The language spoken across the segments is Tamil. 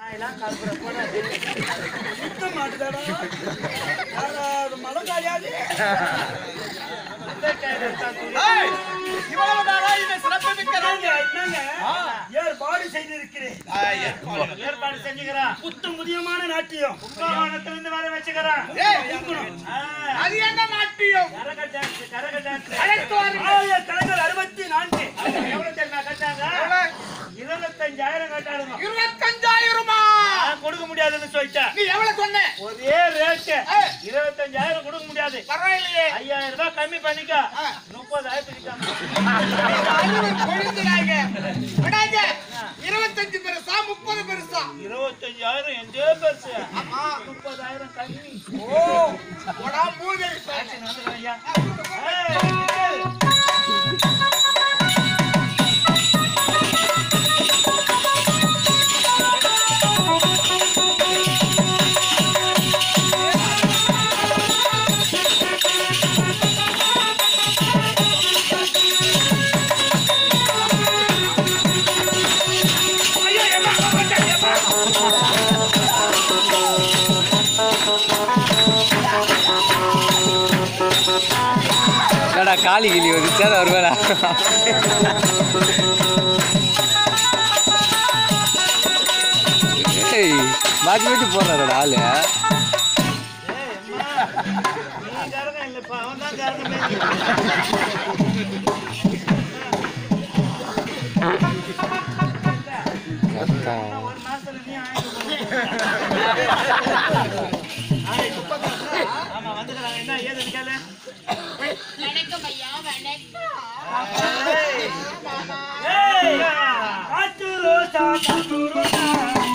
நாயெல்லாம் கலப்புற போடாது. சுத்த மாட்டுதாடா யாராவது மழை காயாது இந்த கையில எடுத்தா துணி. ஏய், இவ்வளவு நாளா இந்த சிறப்பு மிக்க என்னங்க என்னங்க ஏற்பாடு செய்திருக்கிறேன் ஏற்பாடு செஞ்சுக்கிறான். புத்து முதியமான நாட்டியம் கும்பகோணத்திலிருந்து வர வச்சுக்கிறான். ஏய், ஆ, அது என்ன நாட்டியம் கரக dance, கரக dance. அழைத்து வாருங்கள். ஆய கலைஞர் அறுபத்தி நான்கு அவங்க எவ்வளவு தெரியுமா கட்டாங்க? இருபத்தஞ்சாயிரம் கட்டாளுங்க. இருபத்தஞ்சாயிரமா நான் கொடுக்க முடியாதுன்னு சொல்லிட்டேன். நீ எவ்வளவு சொன்ன ஒரே ரேட்டு ஏய். இருபத்தஞ்சாயிரம் கொடுக்க முடியாது பரவாயில்லையே ஐயாயிரம் ரூபாய் கம்மி பண்ணிக்க ஆ. முப்பதாயிரத்துக்கு அறிவு கொழுந்துடாங்க. விடாங்க. இருபத்தஞ்சு பெருசா முப்பது பெருசா இருபத்தஞ்சாயிரம் எந்த பெருசு ஆமா. முப்பதாயிரம் கம்மி ஓ போடா மூதை ஆக்ஷன் வந்துடும் ஐயா ஏய், என்னடா காலி கிளி வந்துச்சா வருவேடா ஏய் மாற்றி மாற்றி போடுறாடா ஆளு ஏய், அம்மா, நீ கரகம் இல்லப்பா அவன் தான் கரகம் கரெக்டா ஒரு மாசத்துல நீ ஆயிரம் ஆமா வந்துக்கிறாங்க என்ன ஏதுன்னு கேளு வணக்கம் ஐயா வணக்கம் ஏய், ஏய் ஏய், காட்டு ரோசா காட்டு ரோசா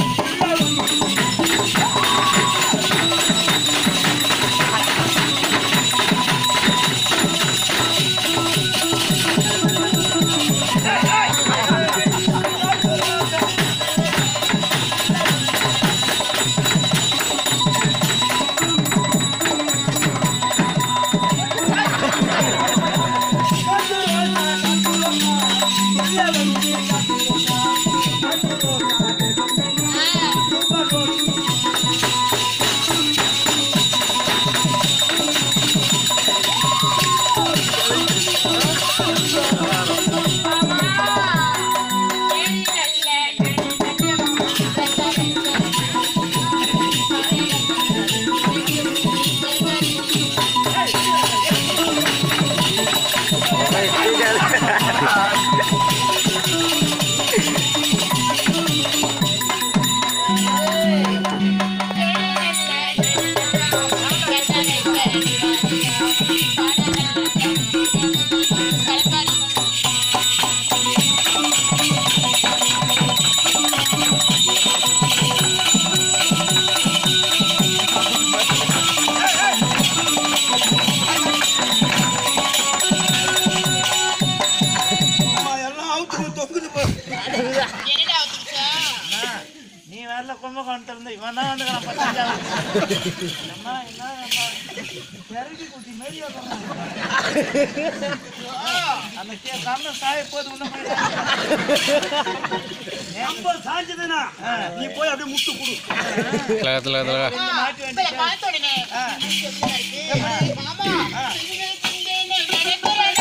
அம்மா, எல்லாம் அவுத்து தொங்குது பாரு. என்னடா வந்துருச்சா அண்ணா, நீ வரல கும்பகோணத்துல இருந்து இவன் தான் வந்துக்கிறான் பத்தஞ்சாவது அம்மா என்ன அம்மா பெருகி குட்டி மாரி வர்றான். அந்த கே கண்ண சாய போது இன்னும் ரொம்ப சாஞ்சதுன்னா நீ போய் அப்படியே முட்டு கொடு கலகத்தில் கலகத்தில் மாட்டி இப்ப வேண்டிய பார்த்த உடனே இருக்கு மாமா சிங்க சிங்கன்னு நடைபெற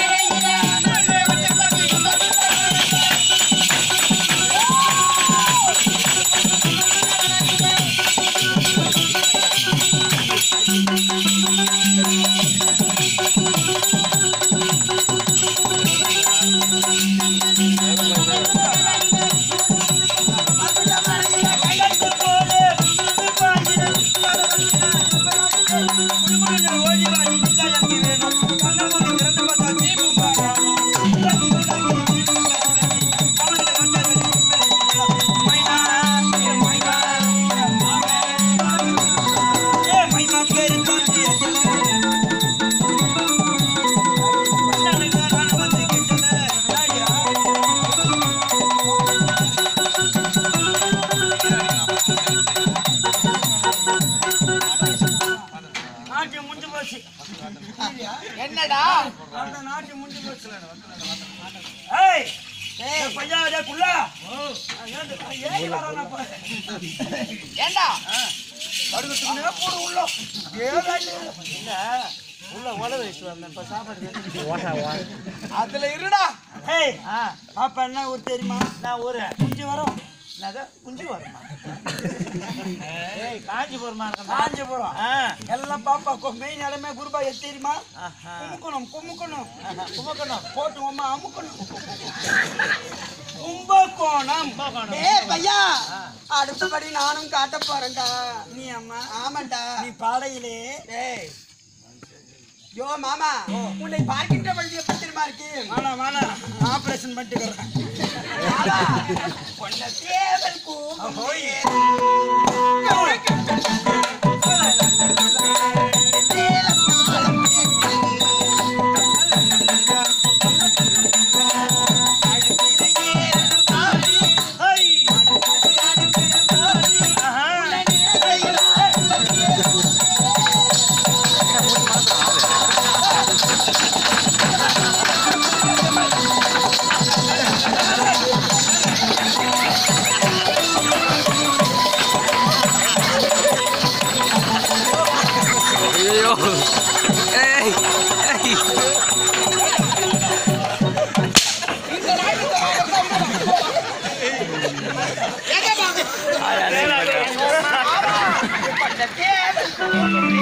நாட்டியம் முடிஞ்சு போச்சு என்னடா அந்த நாட்டியம் முடிஞ்சு போச்சு ஏய் ஏய், பையா டேய் குள்ளா ஏறி வரானா பாரு ஏண்டா படுக்கிறதுக்கு போடு உள்ள இல்ல உள்ள உழ வச்சு வந்தேன் இப்ப சாப்பாடு அதுல இருடா ஏய் ஆ பாப்பா என்ன ஒரு தெரியுமா நான் ஊரு குஞ்சு வரும் என்னது குஞ்சு வருமா ஏய் காஞ்சிபுரமா இருக்கா காஞ்சிபுரம் ஆ எல்லாம் பாப்பா கொ- மெயின் இடமே குருபா எது தெரியுமா ஆஹா. குமுக்கணும் குமுக்கணும் ஆஹா. கும்பகோணம் போட்டு அம்மா அமுக்கணும் கும்பகோணம் கும்பகோணம் ஏய் பையா அடுத்தபடி நானும் காட்ட போறேன்டா நீ அம்மா ஆமாண்டா நீ பாடையிலே ஏய் யோ மாமா உன்னை பார்க்கின்ற வழி எப்படி தெரியுமா இருக்கு வாணா வாணா ஆபரேஷன் பண்ணிட்டுக்கிறேன் மாமா, உன்னை தேவல் கூப்பிடுதே. தேவல் காலம் ஹை ஆஹா ஐயோ ஏய் ஏய் உன்னை தேவல் கூப்பிடுதே.